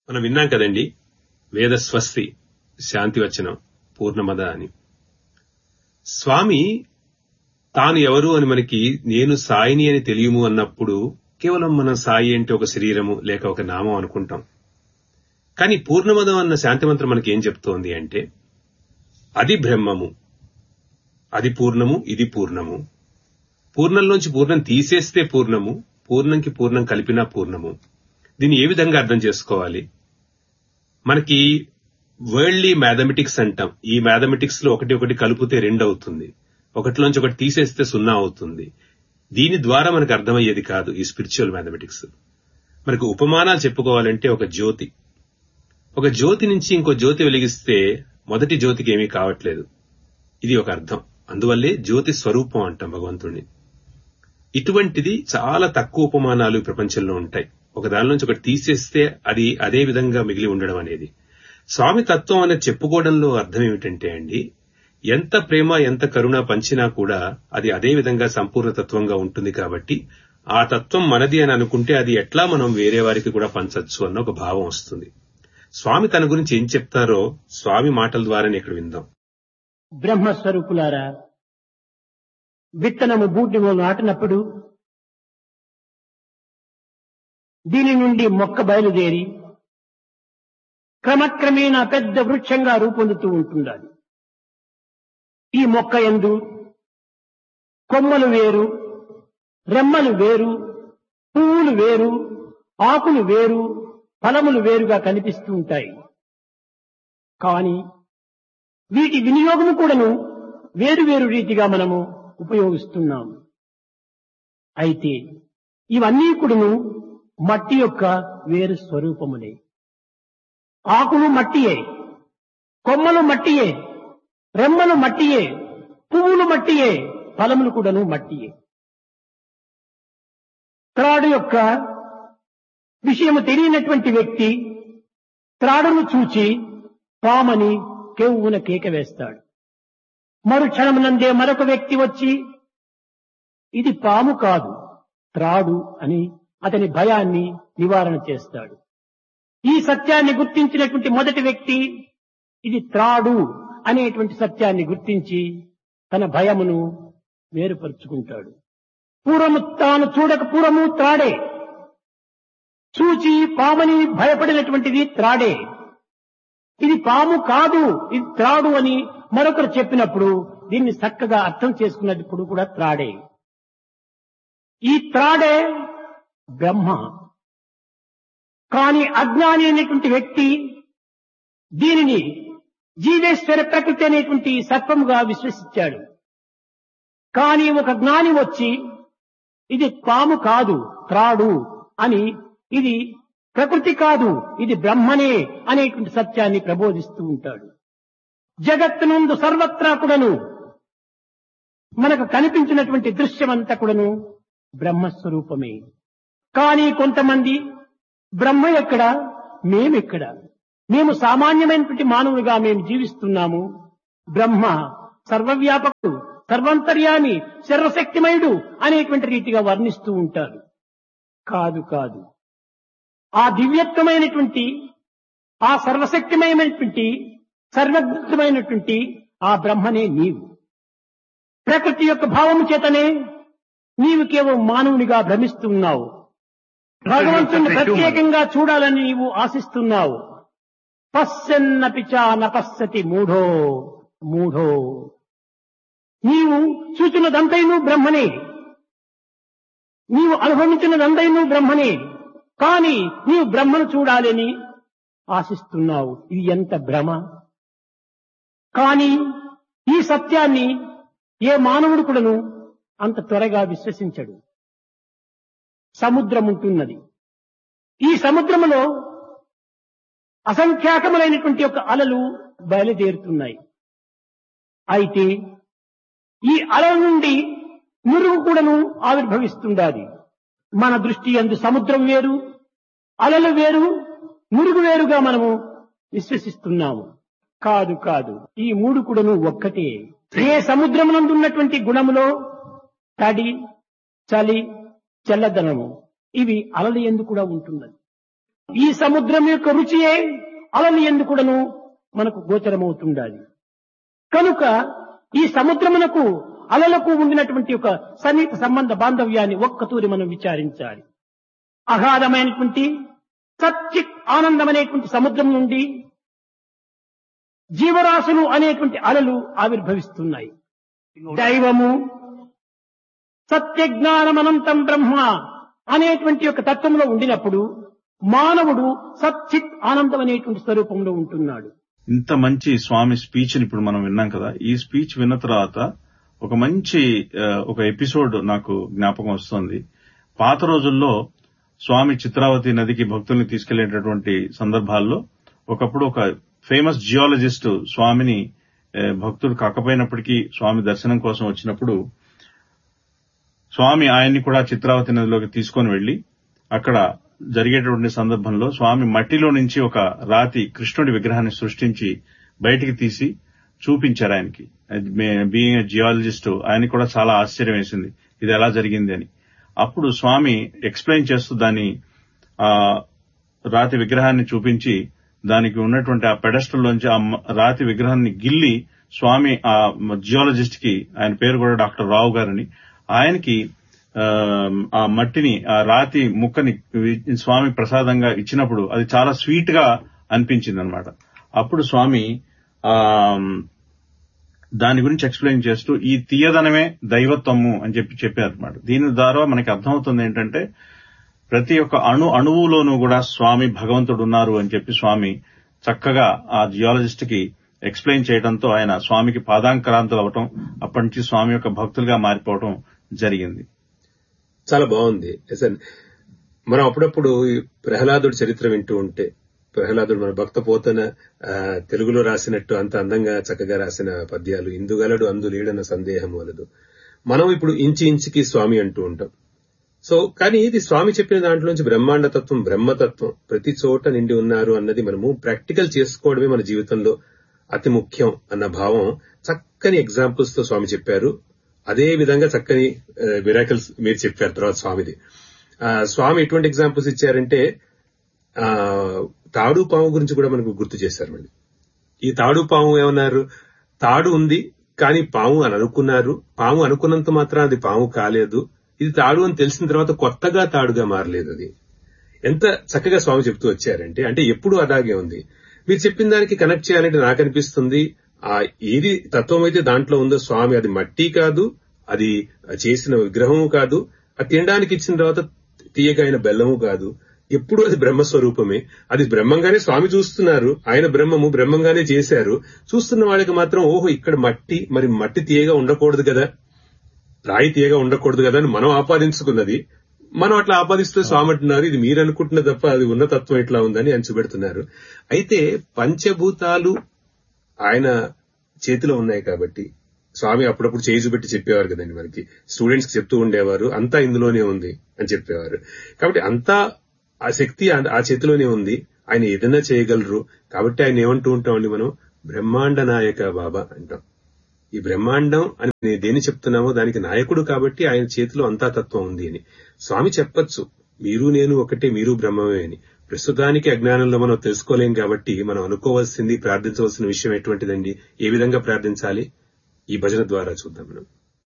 మనం విన్నాం కదండి వేద స్వస్తి శాంతి వచనం పూర్ణమద అని స్వామి తాను ఎవరు అని మనకి నేను సాయిని అని తెలియము అన్నప్పుడు కేవలం మనం సాయి అంటే ఒక శరీరము లేక ఒక నామం అనుకుంటాం కానీ పూర్ణమదం అన్న శాంతిమంత్రం మనకి ఏం చెప్తోంది అంటే అది బ్రహ్మము అది పూర్ణము ఇది పూర్ణము పూర్ణంలోంచి పూర్ణం తీసేస్తే పూర్ణము పూర్ణంకి పూర్ణం కలిపినా పూర్ణము దీన్ని ఏ విధంగా అర్థం చేసుకోవాలి మనకి వరల్డ్లీ మ్యాథమెటిక్స్ అంటాం ఈ మ్యాథమెటిక్స్ లో ఒకటి ఒకటి కలిపితే రెండు అవుతుంది ఒకటిలోంచి ఒకటి తీసేస్తే సున్నా అవుతుంది దీని ద్వారా మనకు అర్థమయ్యేది కాదు ఈ స్పిరిచువల్ మ్యాథమెటిక్స్ మనకు ఉపమానాలు చెప్పుకోవాలంటే ఒక జ్యోతి ఒక జ్యోతి నుంచి ఇంకో జ్యోతి వెలిగిస్తే మొదటి జ్యోతికి ఏమీ కావట్లేదు ఇది ఒక అర్థం అందువల్లే జ్యోతి స్వరూపం అంటాం భగవంతుడిని ఇటువంటిది చాలా తక్కువ ఉపమానాలు ఈ ప్రపంచంలో ఉంటాయి ఒక దాని నుంచి ఒకటి తీసేస్తే అది అదే విధంగా మిగిలి ఉండడం అనేది స్వామి తత్వం అనేది చెప్పుకోవడంలో అర్థం ఏమిటంటే అండి ఎంత ప్రేమ ఎంత కరుణ పంచినా కూడా అది అదే విధంగా సంపూర్ణ తత్వంగా ఉంటుంది కాబట్టి ఆ తత్వం మనది అని అనుకుంటే అది ఎట్లా మనం వేరే వారికి కూడా పంచొచ్చు అన్న ఒక భావం వస్తుంది స్వామి తన గురించి ఏం చెప్తారో స్వామి మాటల ద్వారానే ఇక్కడ విందాం బ్రహ్మస్వరూపులారా విత్తనము బూటిలో నాటినప్పుడు దీని నుండి మొక్క బయలుదేరి క్రమక్రమేణా పెద్ద వృక్షంగా రూపొందుతూ ఉంటుండాలి ఈ మొక్క ఎందు కొమ్మలు వేరు రెమ్మలు వేరు పువ్వులు వేరు ఆకులు వేరు ఫలములు వేరుగా కనిపిస్తూ ఉంటాయి కానీ వీటి వినియోగము కూడాను వేరు వేరు రీతిగా మనము ఉపయోగిస్తున్నాము అయితే ఇవన్నీ కూడాను మట్టి యొక్క వేరు స్వరూపములే ఆకులు మట్టియే కొమ్మలు మట్టియే రెమ్మలు మట్టియే పువ్వులు మట్టియే ఫలములు కూడాను మట్టియే త్రాడు యొక్క విషయము తెలియనటువంటి వ్యక్తి త్రాడును చూచి పామని కెవ్వున కేక వేస్తాడు మరుక్షణమునందే మరొక వ్యక్తి వచ్చి ఇది పాము కాదు త్రాడు అని అతని భయాన్ని నివారణ చేస్తాడు ఈ సత్యాన్ని గుర్తించినటువంటి మొదటి వ్యక్తి ఇది త్రాడు అనేటువంటి సత్యాన్ని గుర్తించి తన భయమును వేరుపరుచుకుంటాడు పూర్వము తాను చూడక పూర్వము త్రాడే చూచి పామని భయపడినటువంటిది త్రాడే ఇది పాము కాదు ఇది త్రాడు అని మరొకరు చెప్పినప్పుడు దీన్ని చక్కగా అర్థం చేసుకున్నప్పుడు కూడా త్రాడే ఈ త్రాడే బ్రహ్మ కానీ అజ్ఞాని అనేటువంటి వ్యక్తి దీనిని జీవేశ్వర ప్రకృతి అనేటువంటి సర్పముగా విశ్వసించాడు కానీ ఒక జ్ఞాని వచ్చి ఇది పాము కాదు త్రాడు అని ఇది ప్రకృతి కాదు ఇది బ్రహ్మనే అనేటువంటి సత్యాన్ని ప్రబోధిస్తూ ఉంటాడు జగత్తునందు సర్వత్రా కూడాను మనకు కనిపించినటువంటి దృశ్యమంతా కూడాను బ్రహ్మస్వరూపమే కానీ కొంతమంది బ్రహ్మ ఎక్కడ మేమెక్కడ మేము సామాన్యమైనటువంటి మానవులుగా మేము జీవిస్తున్నాము బ్రహ్మ సర్వవ్యాపకుడు సర్వంతర్యామి సర్వశక్తిమయుడు అనేటువంటి రీతిగా వర్ణిస్తూ ఉంటారు కాదు కాదు ఆ దివ్యత్వమైనటువంటి ఆ సర్వశక్తిమయమైనటువంటి సర్వజ్ఞమైనటువంటి ఆ బ్రహ్మనే నీవు ప్రకృతి యొక్క భావము చేతనే నీవు కేవలం మానవునిగా భ్రమిస్తున్నావు భగవంతుని ప్రత్యేకంగా చూడాలని నీవు ఆశిస్తున్నావు పశ్యన్నపి చ నపశ్యతి మూఢో మూఢో నీవు చూచినదంతైను బ్రహ్మనే నీవు అనుభవించినదంతైను బ్రహ్మనే కానీ నీవు బ్రహ్మను చూడాలని ఆశిస్తున్నావు ఇది ఎంత భ్రమ కానీ ఈ సత్యాన్ని ఏ మానవుడు కూడాను అంత త్వరగా విశ్వసించడు సముద్రం ఉంటున్నది ఈ సముద్రములో అసంఖ్యాకములైనటువంటి యొక్క అలలు బయలుదేరుతున్నాయి అయితే ఈ అలల నుండి నురుగు కూడాను ఆవిర్భవిస్తుండాలి మన దృష్టి అందు సముద్రం వేరు అలలు వేరు మురుగు వేరుగా మనము విశ్వసిస్తున్నాము కాదు కాదు ఈ మూడు కూడాను ఒక్కటే ఏ సముద్రమునందు ఉన్నటువంటి గుణములో తడి చలి చల్లదనము ఇవి అలలు ఎందు కూడా ఉంటున్నది ఈ సముద్రం యొక్క రుచియే అలలు ఎందుకుడను మనకు గోచరమవుతుండాలి కనుక ఈ సముద్రమునకు అలలకు ఉండినటువంటి ఒక సన్నిహిత సంబంధ బాంధవ్యాన్ని ఒక్కతూరి మనం విచారించాలి అగాధమైనటువంటి సచ్చిత్ ఆనందం అనేటువంటి సముద్రం నుండి జీవరాశులు అనేటువంటి అలలు ఆవిర్భవిస్తున్నాయి దైవము సత్యజ్ఞానమనంతం బ్రహ్మ అనేటువంటి యొక్క తత్వంలో ఉండినప్పుడు మానవుడు సచ్చిత్ ఆనందం అనేటువంటి స్వరూపంలో ఉంటున్నాడు ఇంత మంచి స్వామి స్పీచ్ ఇప్పుడు మనం విన్నాం కదా ఈ స్పీచ్ విన్న తర్వాత ఒక మంచి ఆ, ఒక ఎపిసోడ్ నాకు జ్ఞాపకం వస్తుంది పాత రోజుల్లో స్వామి చిత్రావతి నదికి భక్తుల్ని తీసుకెళ్లేటటువంటి సందర్భాల్లో ఒకప్పుడు ఒక ఫేమస్ జియాలజిస్ట్ స్వామిని ఆ, భక్తుడు కాకపోయినప్పటికీ స్వామి దర్శనం కోసం వచ్చినప్పుడు స్వామి ఆయన్ని కూడా చిత్రావతి నదిలోకి తీసుకొని వెళ్లి అక్కడ జరిగేటటువంటి సందర్భంలో స్వామి మట్టిలో నుంచి ఒక రాతి కృష్ణుడి విగ్రహాన్ని సృష్టించి బయటికి తీసి చూపించారు ఆయనకి బీయింగ్ జియాలజిస్ట్ ఆయనకి కూడా చాలా ఆశ్చర్యం వేసింది ఇది ఎలా జరిగింది అని అప్పుడు స్వామి ఎక్స్ప్లెయిన్ చేస్తూ దాన్ని ఆ రాతి విగ్రహాన్ని చూపించి దానికి ఉన్నటువంటి ఆ పెడస్టల్ లోంచి ఆ మ- రాతి విగ్రహాన్ని గిల్లి స్వామి ఆ జియాలజిస్ట్ కి ఆయన పేరు కూడా డాక్టర్ రావు గారని ఆయనకి ఆ, ఆ మట్టిని ఆ రాతి ముక్కని వి- స్వామి ప్రసాదంగా ఇచ్చినప్పుడు అది చాలా స్వీట్ గా అనిపించింది అనమాట అప్పుడు స్వామి ఆ దాని గురించి ఎక్స్ప్లెయిన్ చేస్తూ ఈ తీయదనమే దైవత్వము అని చెప్పి చెప్పారు అనమాట దీని ద్వారా మనకి అర్థమవుతుంది ఏంటంటే ప్రతి ఒక్క అణు అణువులోనూ కూడా స్వామి భగవంతుడు ఉన్నారు అని చెప్పి స్వామి చక్కగా ఆ జియాలజిస్ట్ కి ఎక్స్ప్లెయిన్ చేయడంతో ఆయన స్వామికి పాదాంకరాంతులు అవటం అప్పటి నుంచి స్వామి యొక్క భక్తులుగా మారిపోవటం జరిగింది చాలా బాగుంది అసలు మనం అప్పుడప్పుడు ఈ ప్రహ్లాదుడి చరిత్ర వింటూ ఉంటే ప్రహ్లాదుడు మన భక్త పోతన ఆ, తెలుగులో రాసినట్టు అంత అందంగా చక్కగా రాసిన పద్యాలు ఇందుగలడు అందు లేడన్న సందేహం వలదు మనం ఇప్పుడు ఇంచి ఇంచికి స్వామి అంటూ ఉంటాం సో కానీ ఇది స్వామి చెప్పిన దాంట్లోంచి బ్రహ్మాండ తత్వం బ్రహ్మతత్వం ప్రతి చోట నిండి ఉన్నారు అన్నది మనము ప్రాక్టికల్ చేసుకోవడమే మన జీవితంలో అతి ముఖ్యం అన్న భావం చక్కని ఎగ్జాంపుల్స్ తో స్వామి చెప్పారు అదే విధంగా చక్కని మిరాకల్స్ మీరు చెప్పారు తర్వాత స్వామిది ఆ, స్వామి ఎటువంటి ఎగ్జాంపుల్స్ ఇచ్చారంటే ఆ తాడు పాము గురించి కూడా మనకు గుర్తు చేశారు మళ్ళీ ఈ తాడు పాము ఏమన్నారు తాడు ఉంది కానీ పాము అని అనుకున్నారు పాము అనుకున్నంత మాత్రం అది పాము కాలేదు ఇది తాడు అని తెలిసిన తర్వాత కొత్తగా తాడుగా మారలేదు అది ఎంత చక్కగా స్వామి చెప్తూ వచ్చారంటే అంటే ఎప్పుడు అలాగే ఉంది మీరు చెప్పిన దానికి కనెక్ట్ చేయాలంటే నాకు అనిపిస్తుంది ఆ ఏది తత్వం అయితే దాంట్లో ఉందో స్వామి అది మట్టి కాదు అది చేసిన విగ్రహము కాదు అది తినడానికి ఇచ్చిన తర్వాత తీయగైన బెల్లము కాదు ఎప్పుడు అది బ్రహ్మస్వరూపమే అది బ్రహ్మంగానే స్వామి చూస్తున్నారు ఆయన బ్రహ్మము బ్రహ్మంగానే చేశారు చూస్తున్న వాళ్ళకి మాత్రం ఓహో ఇక్కడ మట్టి మరి మట్టి తీయగా ఉండకూడదు కదా రాయి తీయగా ఉండకూడదు కదా అని మనం ఆపాదించుకున్నది మనం అట్లా ఆపాదిస్తూ స్వామి అంటున్నారు ఇది మీరు అనుకుంటున్న తప్ప అది ఉన్న తత్వం ఎట్లా ఉందని అని చూపెడుతున్నారు అయితే పంచభూతాలు ఆయన చేతిలో ఉన్నాయి కాబట్టి స్వామి అప్పుడప్పుడు చేయి చూపెట్టి చెప్పేవారు కదండి మనకి స్టూడెంట్స్ కి చెప్తూ ఉండేవారు అంతా ఇందులోనే ఉంది అని చెప్పేవారు కాబట్టి అంతా ఆ శక్తి ఆ- ఆ చేతిలోనే ఉంది ఆయన ఏదైనా చేయగలరు కాబట్టి ఆయన ఏమంటూ ఉంటామండి మనం బ్రహ్మాండ నాయక బాబా అంటాం ఈ బ్రహ్మాండం అని నేను దేని చెప్తున్నామో దానికి నాయకుడు కాబట్టి ఆయన చేతిలో అంతా తత్వం ఉంది అని స్వామి చెప్పొచ్చు మీరు నేను ఒకటే మీరు బ్రహ్మమే అని ప్రస్తుతానికి అజ్ఞానంలో మనం తెలుసుకోలేం కాబట్టి మనం అనుకోవాల్సింది ప్రార్థించవలసిన విషయం ఎటువంటిదండి ఏ విధంగా ప్రార్థించాలి ఈ భజన ద్వారా చూద్దాం మనం